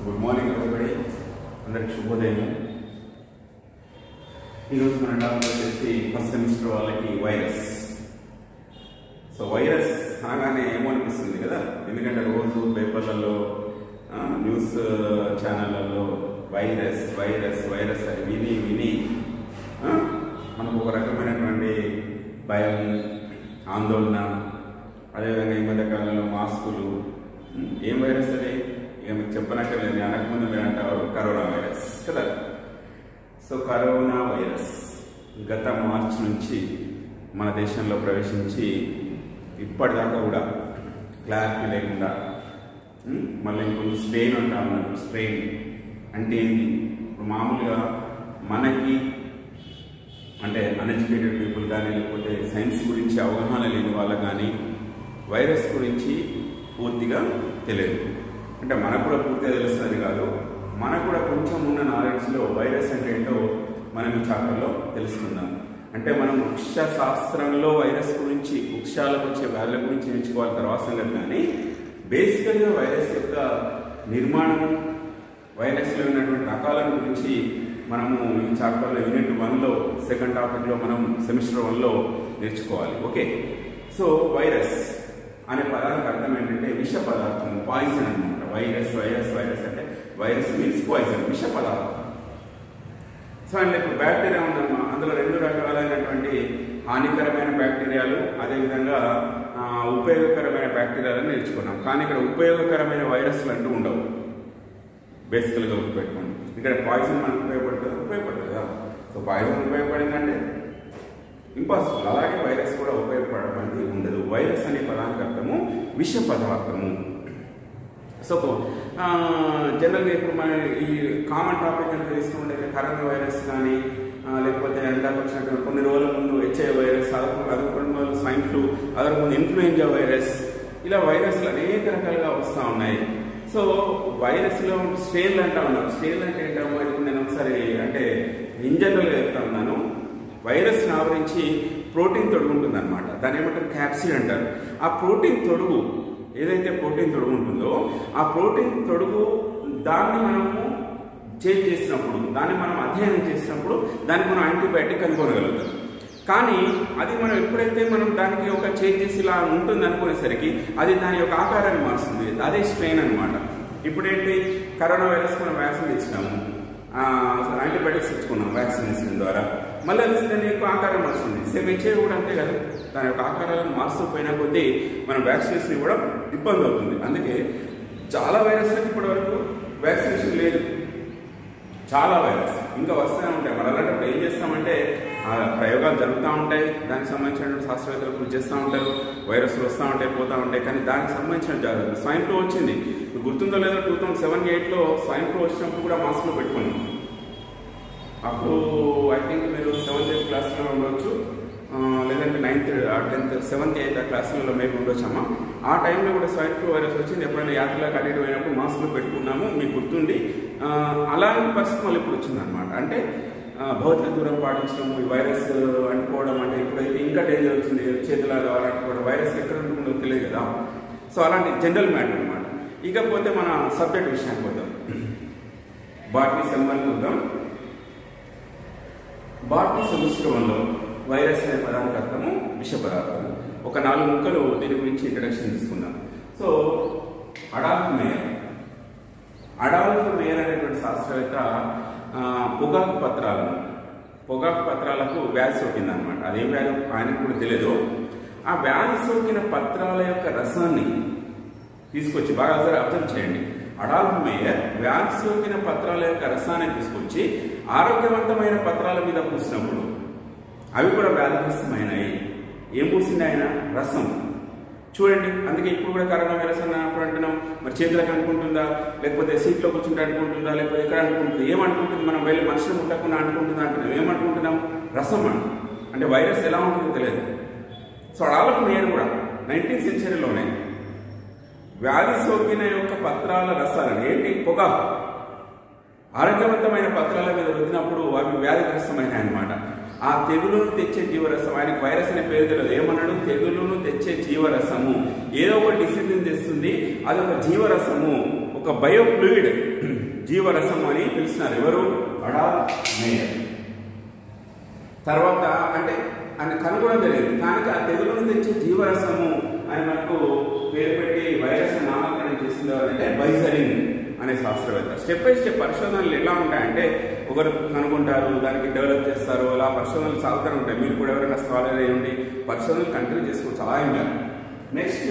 Good morning everybody అందరికి శుభోదయం ఈరోజు మన టాపిక్ వచ్చేసి ఫస్ట్ సెమిస్టర్ వాళ్ళకి వైరస్ సో వైరస్ అనగానే ఏమో అనిపిస్తుంది కదా ఎందుకంటే రోజు పేపర్లలో ఆ, న్యూస్ ఛానళ్ళల్లో వైరస్ వైరస్ వైరస్ అని విని విని ఆ, మనకు ఒక రకమైనటువంటి భయం ఆందోళన అదేవిధంగా ఈ మధ్య కాలంలో మాస్కులు ఉం, ఏం వైరస్ అది ఇక మీకు చెప్పనక్కర్లేదు నేను అనకముందు మీరు అంటారు కరోనా వైరస్ కదా సో కరోనా వైరస్ గత మార్చి నుంచి మన దేశంలో ప్రవేశించి ఇప్పటిదాకా కూడా క్లారిటీ లేకుండా ఉం, మళ్ళీ ఇంకొంచెం స్ట్రెయిన్ అంటా ఉన్నాను స్ట్రెయిన్ అంటే ఏంటి ఇప్పుడు మామూలుగా మనకి అంటే అన్ఎడ్యుకేటెడ్ పీపుల్ కానీ లేకపోతే సైన్స్ గురించి అవగాహన లేని వాళ్ళకి కానీ వైరస్ గురించి పూర్తిగా తెలియదు అంటే మనకు కూడా పూర్తిగా తెలుస్తుంది కాదు మనకు కూడా కొంచెం ఉన్న నాలెడ్జ్లో వైరస్ అంటే ఏంటో మనం ఈ చాప్టర్లో తెలుసుకుందాం అంటే మనం వృక్ష శాస్త్రంలో వైరస్ గురించి వృక్షాలకు వచ్చే వ్యాధుల గురించి నేర్చుకోవాలి తర్వాత సంగతి కానీ బేసికల్గా వైరస్ యొక్క నిర్మాణం వైరస్లో ఉన్నటువంటి రకాల గురించి మనము ఈ చాప్టర్లో యూనిట్ వన్లో సెకండ్ టాపిక్లో మనం సెమిస్టర్ వన్లో నేర్చుకోవాలి ఓకే సో వైరస్ అనే పదానికి అర్థం ఏంటంటే విష పదార్థం పాయిజన్ అనమాట వైరస్ వైరస్ వైరస్ అంటే వైరస్ మీన్స్ పాయిజన్ విష పదార్థం సో అండ్ ఇప్పుడు బ్యాక్టీరియా ఉందమ్మా అందులో రెండు రకాలైనటువంటి హానికరమైన బ్యాక్టీరియాలు అదేవిధంగా ఆ, ఉపయోగకరమైన బ్యాక్టీరియాలను నేర్చుకున్నాం కానీ ఇక్కడ ఉపయోగకరమైన వైరస్లు అంటూ ఉండవు బేసికల్గా గుర్తుపెట్టుకోండి ఇక్కడ పాయిజన్ మనకు ఉపయోగపడుతుంది ఉపయోగపడుతుంది కదా సో పాయిజన్ ఉపయోగపడిందంటే ఇంపాసిబుల్ అలాగే వైరస్ కూడా ఉపయోగపడడం అనేది ఉండదు వైరస్ అనే పదానికి అర్థము విష పదార్థము సో ఆ, జనరల్గా ఇప్పుడు మన ఈ కామన్ టాపిక్ కనుక తీసుకుంటే కరోనా వైరస్ కానీ ఆ, లేకపోతే ఎందాక వచ్చినట్టు కొన్ని రోజుల ముందు హెచ్ఐ వైరస్ అదొక అదొక కొన్ని రోజులు స్వైన్ ఫ్లూ అదొక ముందు ఇన్ఫ్లుయెంజా వైరస్ ఇలా వైరస్లు అనేక రకాలుగా వస్తూ ఉన్నాయి సో వైరస్లో స్ట్రెయిన్లు అంటా ఉన్నాం స్ట్రెయిన్లు అంటే ఏంటో ఇప్పుడు నేను ఒకసారి అంటే ఇన్ జనరల్గా చెప్తా ఉన్నాను వైరస్ ఆవరించి ప్రోటీన్ తొడుగు ఉంటుంది అనమాట దాన్ని ఏమంటారు క్యాప్సిడ్ అంటారు ఆ ప్రోటీన్ తొడుగు ఏదైతే ప్రోటీన్ తొడుగు ఉంటుందో ఆ ప్రోటీన్ తొడుగు దాన్ని మనము చేంజ్ చేసినప్పుడు దాన్ని మనం అధ్యయనం చేసినప్పుడు దానికి మనం యాంటీబయాటిక్ కనుగొనగలుగుతాం కానీ అది మనం ఎప్పుడైతే మనం దానికి ఒక చేంజ్ చేసి ఇలా ఉంటుంది అనుకునేసరికి అది దాని యొక్క ఆకారాన్ని మారుస్తుంది అదే స్ట్రెయిన్ అనమాట ఇప్పుడేంటి కరోనా వైరస్ మనం వ్యాక్సిన్ ఇచ్చినాము యాంటీబయాటిక్స్ ఇచ్చుకున్నాం వ్యాక్సినేషన్ ద్వారా మళ్ళీ అది దాని యొక్క ఆకారం మారుస్తుంది సేమ్ హెచ్ఐవి కూడా అంతే కదా దాని యొక్క ఆకారాలను మారుస్తూ పోయిన కొద్దీ మనం వ్యాక్సినేషన్ ఇవ్వడం ఇబ్బంది అవుతుంది అందుకే చాలా వైరస్లకు ఇప్పటి వరకు వ్యాక్సినేషన్ లేదు చాలా వైరస్ ఇంకా వస్తూనే ఉంటాయి మరి అలాంటప్పుడు ఏం చేస్తామంటే ఆ ప్రయోగాలు జరుగుతూ ఉంటాయి దానికి సంబంధించిన శాస్త్రవేత్తలు కృషి చేస్తూ ఉంటారు వైరస్లు వస్తూ ఉంటాయి పోతూ ఉంటాయి కానీ దానికి సంబంధించిన జాగ్రత్తలు స్వైన్ ఫ్లూ వచ్చింది మీకు గుర్తుందో లేదో టూ థౌసండ్ సెవెన్ ఎయిట్లో స్వైన్ ఫ్లూ వచ్చినప్పుడు కూడా మాస్క్లో పెట్టుకున్నాం అప్పుడు ఐ థింక్ మీరు సెవెంత్ ఎయిత్ క్లాస్లో ఉండొచ్చు ఆ, లేదంటే నైన్త్ టెన్త్ సెవెంత్ ఎయిత్ క్లాసులలో మేము ఉండొచ్చమ్మా ఆ టైంలో కూడా స్వైన్ ఫ్లూ వైరస్ వచ్చింది ఎప్పుడైనా యాత్రలకు అడిగి పోయినప్పుడు మాస్కులు పెట్టుకున్నాము మీకు గుర్తుండి ఆ, అలాంటి పరిస్థితి మళ్ళీ ఇప్పుడు వచ్చిందనమాట అంటే ఆ, భౌతిక దూరం పాటించడం ఈ వైరస్ అంటుకోవడం అంటే ఇప్పుడైతే ఇంకా డేంజర్ వచ్చింది చేతులాగా అంటుకోవడం వైరస్ ఎక్కడ ఉంటుందో తెలియదు కదా సో అలాంటి జనరల్ మ్యాటర్ అనమాట ఇకపోతే మన సబ్జెక్ట్ విషయానికి వద్దాం బాటనీ సెల్మన్ చూద్దాం బాటనీ సంవత్సరంలో వైరస్ అనే పదానికి అర్థము విష పదార్థము ఒక నాలుగు ముక్కలు దీని గురించి ఇంట్రడక్షన్ తీసుకుందాం so Adolf Mayer Adolf Mayer అనేటువంటి శాస్త్రవేత్త ఆ, పొగాకు పత్రాలను పొగాకు పత్రాలకు వ్యాధి సోకిందనమాట అదేం వ్యాధి ఆయనకు కూడా తెలియదు ఆ వ్యాధి సోకిన పత్రాల యొక్క రసాన్ని తీసుకొచ్చి బాగా ఒకసారి అబ్జర్వ్ చేయండి అడాల్ఫ్ మేయర్ వ్యాధి సోకిన పత్రాల యొక్క రసాన్ని తీసుకొచ్చి ఆరోగ్యవంతమైన పత్రాల మీద పూసినప్పుడు అవి కూడా వ్యాధిగ్రస్తమైనవి ఏం పూసింది ఆయన రసం చూడండి అందుకే ఇప్పుడు కూడా కరోనా వైరస్ అన్నప్పుడు అంటున్నాం మరి చేతులకు అనుకుంటుందా లేకపోతే సీట్లో కూర్చుంటే అనుకుంటుందా లేకపోతే ఎక్కడ అనుకుంటుంది ఏమనుకుంటుంది మనం వెళ్ళి మనుషులు ముట్టకుండా అనుకుంటుందా అంటున్నాం ఏమనుకుంటున్నాం రసం అంట అంటే వైరస్ ఎలా ఉంటుందో తెలియదు సో అడాలకు నేను కూడా నైన్టీన్త్ సెంచరీలోనే వ్యాధి సోకిన యొక్క పత్రాల రసాలను ఏంటి పొగాకు ఆరోగ్యవంతమైన పత్రాల మీద రుద్దినప్పుడు అవి వ్యాధిగ్రస్తమైన అనమాట ఆ తెగులును తెచ్చే జీవరసం ఆయనకి వైరస్ అనే పేరు తెలియదు ఏమన్నాడు తెగులును తెచ్చే జీవరసము ఏదో ఒక డిసిప్లిన్ తెస్తుంది అది ఒక జీవరసము ఒక ఒక బయోఫ్లూయిడ్ జీవరసం అని పిలుస్తున్నారు ఎవరు అడాల్ మేయర్ తర్వాత అంటే ఆయన కనుగొనడం జరిగింది కానీ ఆ తెగులను తెచ్చే జీవరసము అని మనకు పేరు పెట్టి వైరస్ నామకరణం చేసింది అంటే బైజరింగ్ అనే శాస్త్రవేత్త స్టెప్ బై స్టెప్ పరిశోధనలు ఎలా ఉంటాయంటే ఒకరు కనుగొంటారు దానికి డెవలప్ చేస్తారు అలా పరిశోధనలు సాగుతూనే ఉంటాయి మీరు కూడా ఎవరైనా స్కాలర్ అయ్యండి పరిశోధనలు కంటిన్యూ చేసుకోవచ్చు అలా ఏం కాదు నెక్స్ట్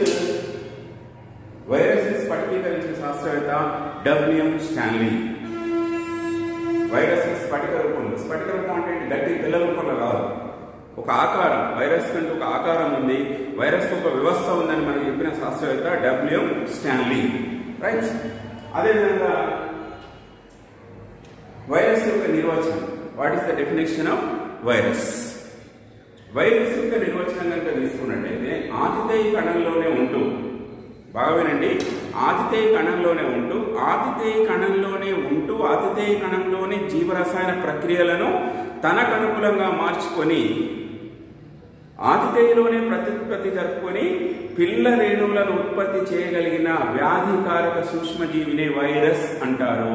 వైరస్ స్ఫటికీకరించిన శాస్త్రవేత్త డబ్ల్యూఎం స్టాన్లీ వైరస్ స్ఫటిక రూపంలో స్ఫటిక రూపం అంటే ఏంటి? గట్టి తెల్ల రూపంలో కాదు ఒక ఆకారం వైరస్ కంటే ఒక ఆకారం ఉంది వైరస్ ఒక వ్యవస్థ ఉందని మనకు చెప్పిన శాస్త్రవేత్త డబ్ల్యూఎం స్టాన్లీ రైట్ అదేవిధంగా వైరస్ యొక్క నిర్వచనం what is the definition of virus virus యొక్క నిర్వచనం కనుక తీసుకున్నట్టయితే ఆతిథేయ కణంలోనే ఉంటూ బాగా వినండి ఆతిథేయ కణంలోనే ఉంటూ ఆతిథేయ కణంలోనే ఉంటూ ఆతిథేయ కణంలోని జీవరసాయన ప్రక్రియలను తనకు అనుకూలంగా మార్చుకొని ఆతిథేయలోనే ప్రత్యుత్పత్తి జరుపుకొని పిల్ల రేణువులను ఉత్పత్తి చేయగలిగిన వ్యాధికారక సూక్ష్మజీవినే వైరస్ అంటారు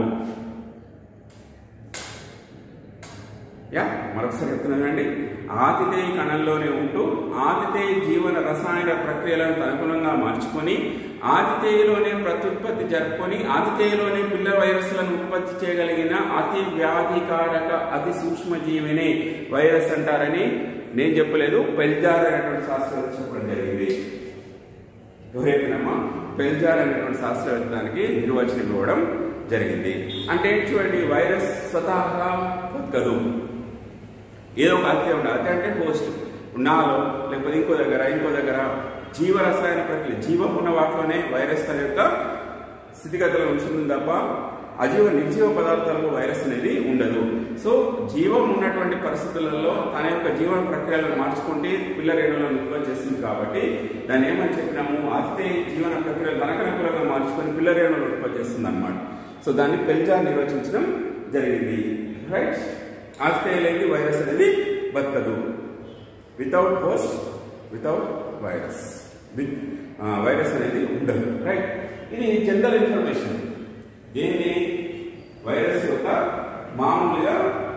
యా మరొకసారి చెప్తున్నానండి ఆతిథేయ కణంలోనే ఉంటూ ఆతిథేయ జీవన రసాయన ప్రక్రియలను అనుగుణంగా మార్చుకొని ఆతిథేయలోనే ప్రత్యుత్పత్తి జరుపుకొని ఆతిథేయలోనే పిల్ల వైరస్లను ఉత్పత్తి చేయగలిగిన అతి వ్యాధికారక అతి సూక్ష్మజీవిని వైరస్ అంటారని నేను చెప్పలేదు పెల్జార్ అనేటువంటి శాస్త్రవేత్త చెప్పడం జరిగింది ఎవరైతేనమ్మా పెల్జార్ అనేటువంటి శాస్త్రవేత్తానికి నిర్వచనం ఇవ్వడం జరిగింది అంటే ఏంటి చూడండి వైరస్ స్వతహాగా బతకదు ఏదో ఒక హత్య ఉండాలి హత్య అంటే పోస్ట్ నాలో లేకపోతే ఇంకో దగ్గర ఇంకో దగ్గర జీవరసాయన ప్రక్రియ జీవం ఉన్న వాటిలోనే వైరస్ తన యొక్క స్థితిగతులు ఉంచుతుంది తప్ప అజీవ నిర్జీవ పదార్థాల్లో వైరస్ అనేది ఉండదు సో జీవం ఉన్నటువంటి పరిస్థితులలో తన యొక్క జీవన ప్రక్రియలను మార్చుకుంటే పిల్ల రేణులను ఉత్పత్తి చేస్తుంది కాబట్టి దాన్ని ఏమని చెప్పినాము అతిథే జీవన ప్రక్రియలు తనకు అనుకూలంగా మార్చుకొని పిల్ల రేణులను ఉత్పత్తి చేస్తుంది అనమాట సో దాన్ని పెంజా నిర్వచించడం జరిగింది రైట్ ఆస్ట్రేలియా వైరస్ అనేది బతకదు without host without virus with virus అనేది ఉండదు రైట్ ఇది జనరల్ ఇన్ఫర్మేషన్ దీన్ని వైరస్ యొక్క మామూలుగా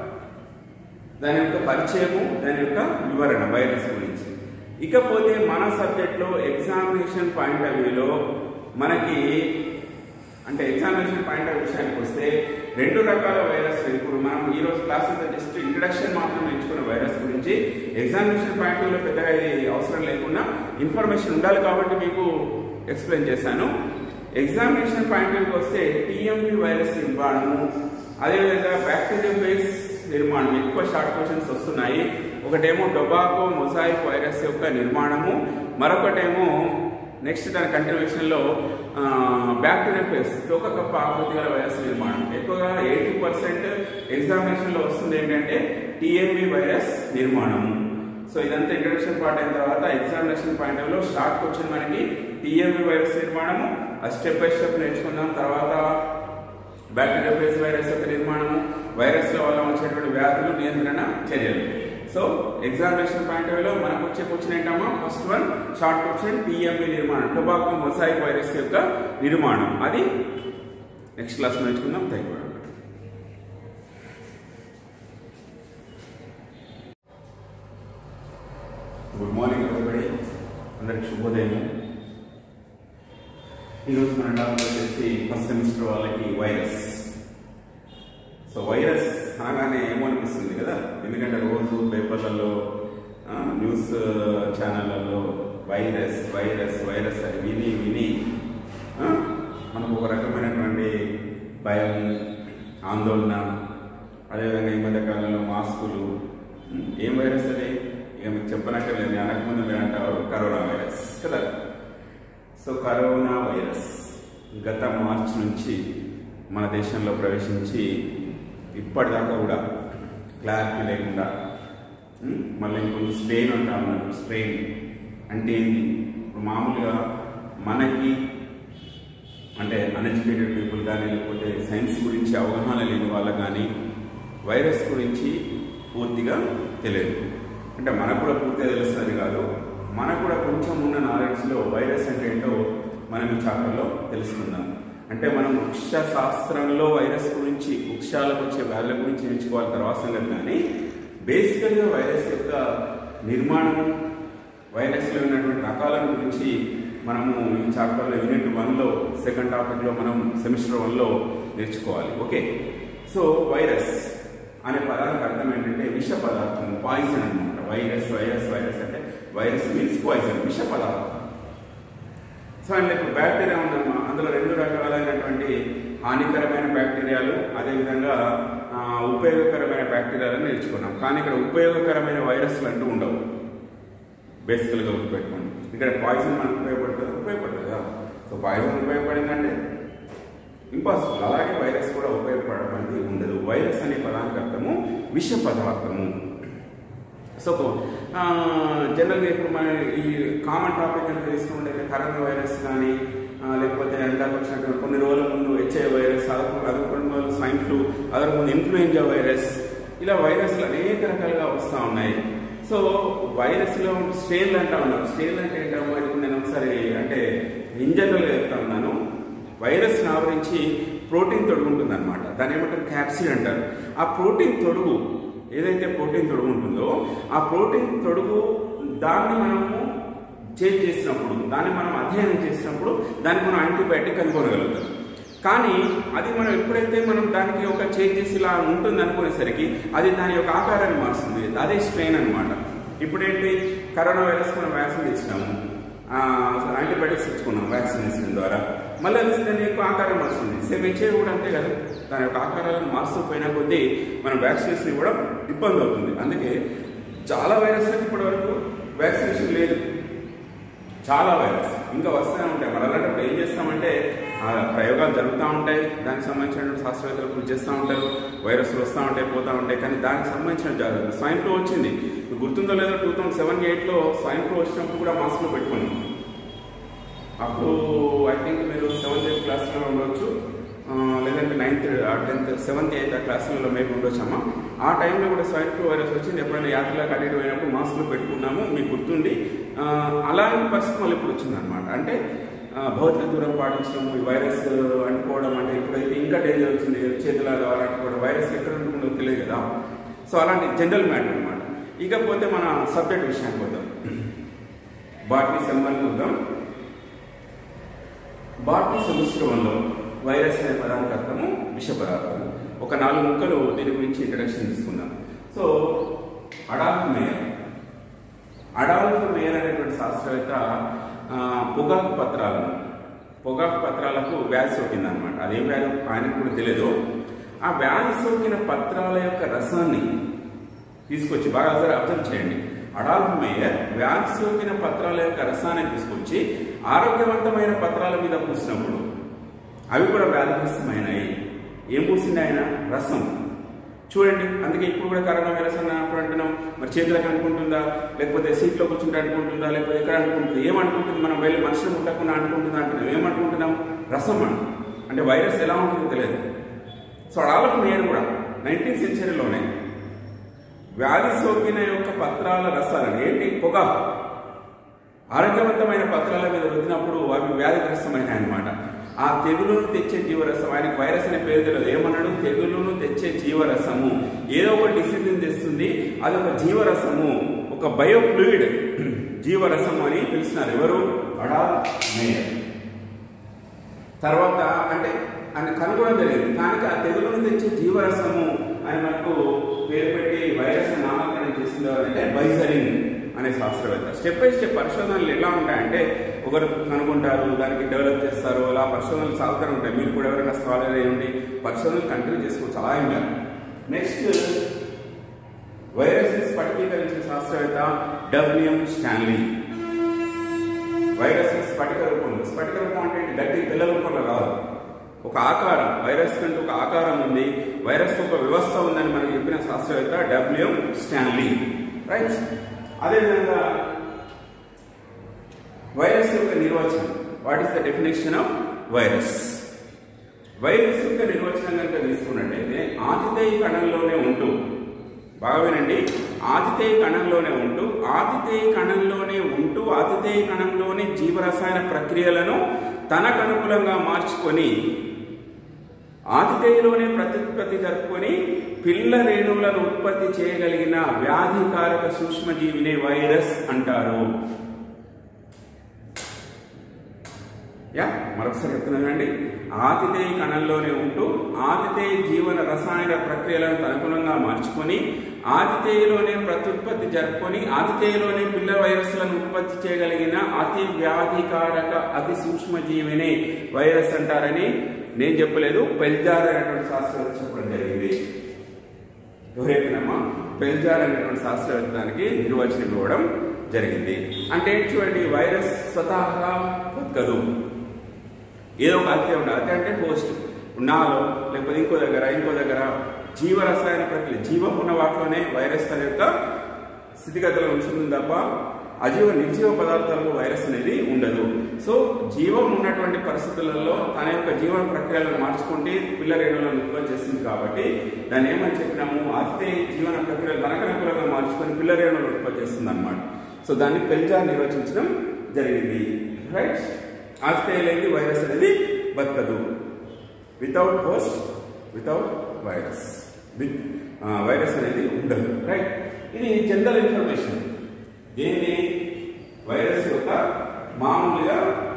దాని యొక్క పరిచయము దాని యొక్క వివరణ వైరస్ గురించి ఇకపోతే మన సబ్జెక్ట్లో ఎగ్జామినేషన్ పాయింట్ ఆఫ్ వ్యూలో మనకి అంటే ఎగ్జామినేషన్ పాయింట్ ఆఫ్ విషయానికి వస్తే రెండు రకాల వైరస్ ఇప్పుడు మనం ఈ రోజు క్లాస్ అంతా జస్ట్ ఇంట్రడక్షన్ మాత్రం నేర్చుకున్న వైరస్ గురించి ఎగ్జామినేషన్ పాయింట్ ఆఫ్ పెద్దగా ఇది అవసరం లేకుండా ఇన్ఫర్మేషన్ ఉండాలి కాబట్టి మీకు ఎక్స్ప్లెయిన్ చేశాను ఎగ్జామినేషన్ పాయింట్ ఆఫ్ వస్తే టీఎంపీ వైరస్ నిర్మాణము అదేవిధంగా బ్యాక్టీరియా బేస్ నిర్మాణం ఎక్కువ షార్ట్ క్వశ్చన్స్ వస్తున్నాయి ఒకటేమో టొబాకో మొజాయిక్ వైరస్ యొక్క నిర్మాణము మరొకటేమో నెక్స్ట్ దాని కంటిన్యూషన్లో బ్యాక్టీరియా ఫేస్ తోక కప్ప ఆకృతి గల వైరస్ నిర్మాణం ఎక్కువగా ఎయిటీ పర్సెంట్ ఎగ్జామినేషన్లో వస్తుంది ఏంటంటే టీఎంబి వైరస్ నిర్మాణము సో ఇదంతా ఇంట్రడక్షన్ పార్ట్ అయిన తర్వాత ఎగ్జామినేషన్ పాయింట్ ఆఫ్ లో షార్ట్ క్వశ్చన్ మనకి టీఎంబి వైరస్ నిర్మాణము అది స్టెప్ బై స్టెప్ నేర్చుకుందాం తర్వాత బ్యాక్టీరియా ఫేస్ వైరస్ యొక్క నిర్మాణము వైరస్ల వల్ల వచ్చేటువంటి వ్యాధులు నియంత్రణ చర్యలు సో ఎగ్జామినేషన్ పాయింట్ ఆఫ్ లో మనకు వచ్చే క్వశ్చన్ ఏంటమ్మా first one short question TMB నిర్మాణం టొబాకో మొసాయిక్ వైరస్ యొక్క నిర్మాణం అది నెక్స్ట్ క్లాస్ నేర్చుకుందాం thank you good morning everybody అందరికి శుభోదయం ఈరోజు మన టాపిక్ వచ్చేసి ఫస్ట్ సెమిస్టర్ వాళ్ళకి వైరస్ సో వైరస్ అనగానే ఏమో అనిపిస్తుంది కదా ఎందుకంటే రోజు పేపర్లలో ఆ, న్యూస్ ఛానళ్ళల్లో వైరస్ వైరస్ వైరస్ అని విని విని ఆ, మనకు ఒక రకమైనటువంటి భయం ఆందోళన అదేవిధంగా ఈ మధ్య కాలంలో మాస్కులు ఉం, ఏం వైరస్ అది ఇక మీకు చెప్పనక్కర్లేదు నేను అనకముందు మీరు అంటారు కరోనా వైరస్ కదా సో కరోనా వైరస్ గత మార్చి నుంచి మన దేశంలో ప్రవేశించి ఇప్పటిదాకా కూడా క్లారిటీ లేకుండా ఉం? మళ్ళీ ఇంకొంచెం స్ట్రెయిన్ అంటా ఉన్నారు స్ట్రెయిన్ అంటే ఏంటి ఇప్పుడు మామూలుగా మనకి అంటే అన్ఎడ్యుకేటెడ్ పీపుల్ కానీ లేకపోతే సైన్స్ గురించి అవగాహన లేని వాళ్ళకి కానీ వైరస్ గురించి పూర్తిగా తెలియదు అంటే మనకు కూడా పూర్తిగా తెలుస్తుంది కాదు మనకు కూడా కొంచెం ఉన్న నాలెడ్జ్లో వైరస్ అంటే ఏంటో మనం ఈ చాప్టర్లో తెలుసుకుందాం అంటే మనం వృక్ష శాస్త్రంలో వైరస్ గురించి వృక్షాలకు వచ్చే వ్యాధుల గురించి నేర్చుకోవాలి తర్వాత సంగతి కానీ బేసికల్గా వైరస్ యొక్క నిర్మాణం వైరస్లో ఉన్నటువంటి రకాల గురించి మనము ఈ చాప్టర్లో యూనిట్ వన్లో సెకండ్ టాపిక్లో మనం సెమిస్టర్ వన్లో నేర్చుకోవాలి ఓకే సో వైరస్ అనే పదానికి అర్థం ఏంటంటే విష పదార్థం పాయిజన్ అనమాట వైరస్ వైరస్ వైరస్ అంటే వైరస్ మీన్స్ పాయిజన్ విష పదార్థం సో అండ్ ఇప్పుడు బ్యాక్టీరియా ఉందమ్మా అందులో రెండు రకాలైనటువంటి హానికరమైన బ్యాక్టీరియాలు అదేవిధంగా ఆ, ఉపయోగకరమైన బ్యాక్టీరియాలను నేర్చుకున్నాం కానీ ఇక్కడ ఉపయోగకరమైన వైరస్లు అంటూ ఉండవు బేసికల్గా గుర్తుపెట్టుకోండి ఇక్కడ పాయిజన్ మనకు ఉపయోగపడుతుంది ఉపయోగపడుతుంది కదా సో పాయిజన్ ఉపయోగపడిందంటే ఇంపాసిబుల్ అలాగే వైరస్ కూడా ఉపయోగపడడం అనేది ఉండదు వైరస్ అనే పదానికి అర్థము విష పదార్థము సో ఆ, జనరల్గా ఇప్పుడు మన ఈ కామన్ టాపిక్ కనుక తీసుకుంటే కరోనా వైరస్ కానీ ఆ, లేకపోతే ఎందాక వచ్చినటువంటి కొన్ని రోజుల ముందు హెచ్ఐ వైరస్ అదొక అదొక కొన్ని రోజులు స్వైన్ ఫ్లూ అదొక ముందు ఇన్ఫ్లుయెంజా వైరస్ ఇలా వైరస్లు అనేక రకాలుగా వస్తూ ఉన్నాయి సో వైరస్లో స్ట్రెయిన్లు అంటా ఉన్నారు స్ట్రెయిన్లు అంటే ఏంటో ఇప్పుడు నేను ఒకసారి అంటే ఇన్ జనరల్గా చెప్తా ఉన్నాను వైరస్ ఆవరించి ప్రోటీన్ తొడుగు ఉంటుంది అనమాట దాన్ని ఏమంటారు క్యాప్సిడ్ అంటారు ఆ ప్రోటీన్ తొడుగు ఏదైతే ప్రోటీన్ తొడుగు ఉంటుందో ఆ ప్రోటీన్ తొడుగు దాన్ని మనము చేంజ్ చేసినప్పుడు దాన్ని మనం అధ్యయనం చేసినప్పుడు దానికి మనం యాంటీబయాటిక్ కనుగొనగలుగుతాం కానీ అది మనం ఎప్పుడైతే మనం దానికి ఒక చేంజ్ చేసి ఇలా ఉంటుంది అనుకునేసరికి అది దాని యొక్క ఆకారాన్ని మారుస్తుంది అదే స్ట్రెయిన్ అనమాట ఇప్పుడేంటి కరోనా వైరస్ మనం వ్యాక్సిన్ ఇచ్చినాము యాంటీబయాటిక్స్ ఇచ్చుకున్నాం వ్యాక్సినేషన్ ద్వారా మళ్ళీ అది దాని యొక్క ఆకారం మారుస్తుంది సేమ్ హెచ్ఐవి కూడా అంతే కదా దాని యొక్క ఆకారాలను మారుస్తూ పోయిన కొద్దీ మనం వ్యాక్సినేషన్ ఇవ్వడం ఇబ్బంది అవుతుంది అందుకే చాలా వైరస్లకు ఇప్పటి వరకు వ్యాక్సినేషన్ లేదు చాలా వైరస్ ఇంకా వస్తూనే ఉంటాయి మరి అలాంటప్పుడు ఏం చేస్తామంటే ఆ ప్రయోగాలు జరుగుతూ ఉంటాయి దానికి సంబంధించిన శాస్త్రవేత్తలు కృషి చేస్తూ ఉంటారు వైరస్లు వస్తూ ఉంటాయి పోతూ ఉంటాయి కానీ దానికి సంబంధించిన జాగ్రత్త స్వైన్ ఫ్లూ వచ్చింది మీకు గుర్తుందో లేదో టూ థౌసండ్ సెవెన్ ఎయిట్లో స్వైన్ ఫ్లూ వచ్చినప్పుడు కూడా మాస్క్లో పెట్టుకున్నాం అప్పుడు ఐ థింక్ మీరు సెవెంత్ ఎయిత్ క్లాస్లో ఉండొచ్చు ఆ, లేదంటే నైన్త్ టెన్త్ సెవెంత్ ఎయిత్ ఆ క్లాసులలో మేము ఉండొచ్చమ్మా ఆ టైంలో కూడా స్వైన్ ఫ్లూ వైరస్ వచ్చింది ఎప్పుడైనా యాత్రలకు అడిగి పోయినప్పుడు మాస్కులు పెట్టుకున్నాము మీకు గుర్తుండి ఆ, అలాంటి పరిస్థితి మళ్ళీ ఇప్పుడు వచ్చిందనమాట అంటే ఆ, భౌతిక దూరం పాటించడం ఈ వైరస్ అంటుకోవడం అంటే ఇప్పుడైతే ఇంకా డేంజర్ వచ్చింది చేతుల ద్వారా అంటుకోవడం వైరస్ ఎక్కడ ఉంటుందో తెలియదు కదా సో అలాంటి జనరల్ మ్యాటర్ అనమాట ఇకపోతే మన సబ్జెక్ట్ విషయానికి వద్దాం బాట్నీ సెంబల్ని వద్దాం బాట్నీ సంవత్సరంలో వైరస్ అనే పదానికి అర్థము విష పదార్థము ఒక నాలుగు ముక్కలు దీని గురించి ఇంట్రడక్షన్ తీసుకుందాం so Adolf Mayer Adolf Mayer అనేటువంటి శాస్త్రవేత్త ఆ, పొగాకు పత్రాలను పొగాకు పత్రాలకు వ్యాధి సోకిందనమాట అదేం వ్యాధి ఆయనకు కూడా తెలియదు ఆ వ్యాధి సోకిన పత్రాల యొక్క రసాన్ని తీసుకొచ్చి బాగా ఒకసారి అబ్జర్వ్ చేయండి అడాల్ఫ్ మేయర్ వ్యాధి సోకిన పత్రాల యొక్క రసాన్ని తీసుకొచ్చి ఆరోగ్యవంతమైన పత్రాల మీద పూసినప్పుడు అవి కూడా వ్యాధిగ్రస్తమైనవి ఏం పూసింది ఆయన రసం చూడండి అందుకే ఇప్పుడు కూడా కరోనా వైరస్ అన్నప్పుడు అంటున్నాం మరి చేతులకు అనుకుంటుందా లేకపోతే సీట్లో కూర్చుంటే అనుకుంటుందా లేకపోతే ఎక్కడ అనుకుంటుంది ఏమనుకుంటుంది మనం వెళ్ళి మనుషులు ముట్టకుండా అనుకుంటుందా అంటున్నాం ఏమనుకుంటున్నాం రసం అను అంటే వైరస్ ఎలా ఉంటుందో తెలియదు సో అడాలకు నేను కూడా నైన్టీన్త్ సెంచరీలోనే వ్యాధి సోకిన యొక్క పత్రాల రసాలను ఏంటి పొగాకు ఆరోగ్యవంతమైన పత్రాల మీద రుద్దినప్పుడు అవి వ్యాధిగ్రస్తమైన అనమాట ఆ తెగులును తెచ్చే జీవరసం ఆయనకి వైరస్ అనే పేరు తెలియదు ఏమన్నాడు తెగులును తెచ్చే జీవరసము ఏదో ఒక డిసిప్లిన్ తెస్తుంది అది ఒక జీవరసము ఒక బయోఫ్లూయిడ్ జీవరసము అని పిలిచినారు ఎవరు అడా మేయర్ తర్వాత అంటే ఆయన కనుగొనడం జరిగింది కానీ ఆ తెగులును తెచ్చే జీవరసము అని మనకు పేరు పెట్టి వైరస్ నామకరణం చేసింది అంటే బైజరింగ్ అనే శాస్త్రవేత్త స్టెప్ బై స్టెప్ పరిశోధనలు ఎలా ఉంటాయంటే ఒకరు కనుగొంటారు దానికి డెవలప్ చేస్తారు అలా పరిశోధనలు సాగుతూనే ఉంటాయి మీరు కూడా ఎవరైనా స్కాలర్ అయ్యండి పరిశోధనలు కంటిన్యూ చేసుకోవచ్చు అలా ఏం కాదు నెక్స్ట్ వైరస్ స్ఫటికీకరించిన శాస్త్రవేత్త డబ్ల్యూఎం స్టాన్లీ వైరస్ స్ఫటిక రూపంలో స్ఫటిక రూపం అంటే ఏంటి? గట్టి తెల్ల రూపంలో కాదు ఒక ఆకారం వైరస్ కంటే ఒక ఆకారం ఉంది వైరస్ ఒక వ్యవస్థ ఉందని మనకు చెప్పిన శాస్త్రవేత్త డబ్ల్యూఎం స్టాన్లీ రైట్ అదేవిధంగా వైరస్ యొక్క నిర్వచనం what is the definition of virus virus యొక్క నిర్వచనం కనుక తీసుకున్నట్టయితే ఆతిథేయ కణంలోనే ఉంటూ బాగా వినండి ఆతిథేయ కణంలోనే ఉంటూ ఆతిథేయ కణంలోనే ఉంటూ ఆతిథేయ కణంలోని జీవరసాయన ప్రక్రియలను తనకు అనుకూలంగా మార్చుకొని ఆతిథేయులోనే ప్రత్యుత్పత్తి జరుపుకొని పిల్ల రేణువులను ఉత్పత్తి చేయగలిగిన వ్యాధికారక సూక్ష్మజీవినే వైరస్ అంటారు యా మరొకసారి చెప్తున్నానండి ఆతిథేయ కణంలోనే ఉంటూ ఆతిథేయ జీవన రసాయన ప్రక్రియలను అనుగుణంగా మార్చుకొని ఆతిథేయలోనే ప్రత్యుత్పత్తి జరుపుకొని ఆతిథేయలోనే పిల్ల వైరస్లను ఉత్పత్తి చేయగలిగిన అతి వ్యాధికారక అతి సూక్ష్మజీవిని వైరస్ అంటారని నేను చెప్పలేదు పెల్జార్ అనేటువంటి శాస్త్రవేత్త చెప్పడం జరిగింది ఎవరైతేనమ్మా పెల్జార్ అనేటువంటి శాస్త్రవేత్తానికి నిర్వచనం ఇవ్వడం జరిగింది అంటే చూడండి వైరస్ స్వతహాగా బతకదు ఏదో ఒక హత్య ఉండదు హత్య అంటే పోస్ట్ నాలో లేకపోతే ఇంకో దగ్గర ఇంకో దగ్గర జీవ రసాయన ప్రక్రియ జీవం ఉన్న వాటిలోనే వైరస్ తన యొక్క స్థితిగతులు ఉంచుతుంది తప్ప అజీవ నిర్జీవ పదార్థాల్లో వైరస్ అనేది ఉండదు సో జీవం ఉన్నటువంటి పరిస్థితులలో తన యొక్క జీవన ప్రక్రియలను మార్చుకుంటే పిల్ల రేణువులను ఉత్పత్తి చేస్తుంది కాబట్టి దాన్ని ఏమని చెప్పినాము అతిథే జీవన ప్రక్రియలు తనకు అనుకూలంగా మార్చుకొని పిల్ల రేణువులను ఉత్పత్తి చేస్తుంది అనమాట సో దాన్ని పెంజా నిర్వచించడం జరిగింది రైట్ ఆతిథేయులైంది వైరస్ అనేది బతకదు without host without virus with virus అనేది ఉండదు రైట్ ఇది జనరల్ ఇన్ఫర్మేషన్ దీన్ని వైరస్ యొక్క మామూలుగా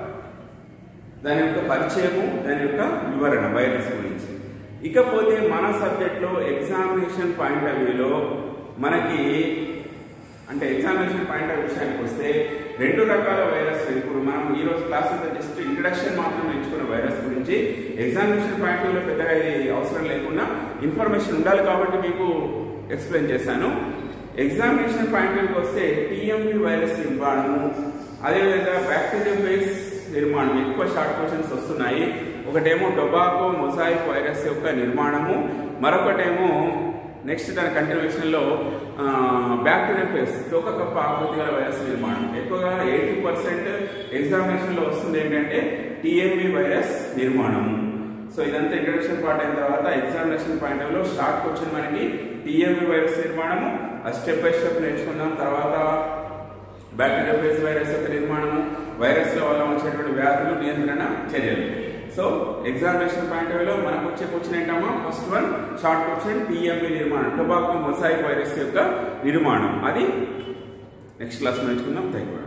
దాని యొక్క పరిచయము దాని యొక్క వివరణ వైరస్ గురించి ఇకపోతే మన సబ్జెక్ట్లో ఎగ్జామినేషన్ పాయింట్ ఆఫ్ వ్యూలో మనకి అంటే ఎగ్జామినేషన్ పాయింట్ ఆఫ్ విషయానికి వస్తే రెండు రకాల వైరస్ ఇప్పుడు మనం ఈ రోజు క్లాస్ అంతా జస్ట్ ఇంట్రడక్షన్ మాత్రం నేర్చుకున్న వైరస్ గురించి ఎగ్జామినేషన్ పాయింట్ వ్యూలో పెద్దగా ఇది అవసరం లేకుండా ఇన్ఫర్మేషన్ ఉండాలి కాబట్టి మీకు ఎక్స్ప్లెయిన్ చేశాను ఎగ్జామినేషన్ పాయింట్ వ్యూకి వస్తే టీఎంపీ వైరస్ నిర్మాణము అదేవిధంగా బ్యాక్టీరియా బేస్ నిర్మాణం ఎక్కువ షార్ట్ క్వశ్చన్స్ వస్తున్నాయి ఒకటేమో టొబాకో మొజాయిక్ వైరస్ యొక్క నిర్మాణము మరొకటేమో నెక్స్ట్ దాని కంటిన్యూషన్లో బ్యాక్టీరియా ఫేస్ తోక కప్ప ఆకృతి గల వైరస్ నిర్మాణం ఎక్కువగా ఎయిటీ పర్సెంట్ ఎగ్జామినేషన్లో వస్తుంది ఏంటంటే టీఎంబి వైరస్ నిర్మాణం సో ఇదంతా ఇంట్రడక్షన్ పార్ట్ అయిన తర్వాత ఎగ్జామినేషన్ పాయింట్ ఆఫ్ లో షార్ట్ క్వశ్చన్ మనకి టీఎంబి వైరస్ నిర్మాణము ఆ స్టెప్ బై స్టెప్ నేర్చుకుందాం తర్వాత బ్యాక్టీరియా ఫేస్ వైరస్ యొక్క నిర్మాణము వైరస్ల వల్ల వచ్చేటువంటి వ్యాధులు నియంత్రణ చర్యలు సో ఎగ్జామినేషన్ పాయింట్ ఆఫ్ లో మనకు వచ్చే క్వశ్చన్ ఏంటమ్మా first one short question TMB నిర్మాణం టొబాకో మొసాయిక్ వైరస్ యొక్క నిర్మాణం అది నెక్స్ట్ క్లాస్ నేర్చుకుందాం థ్యాంక్ యూ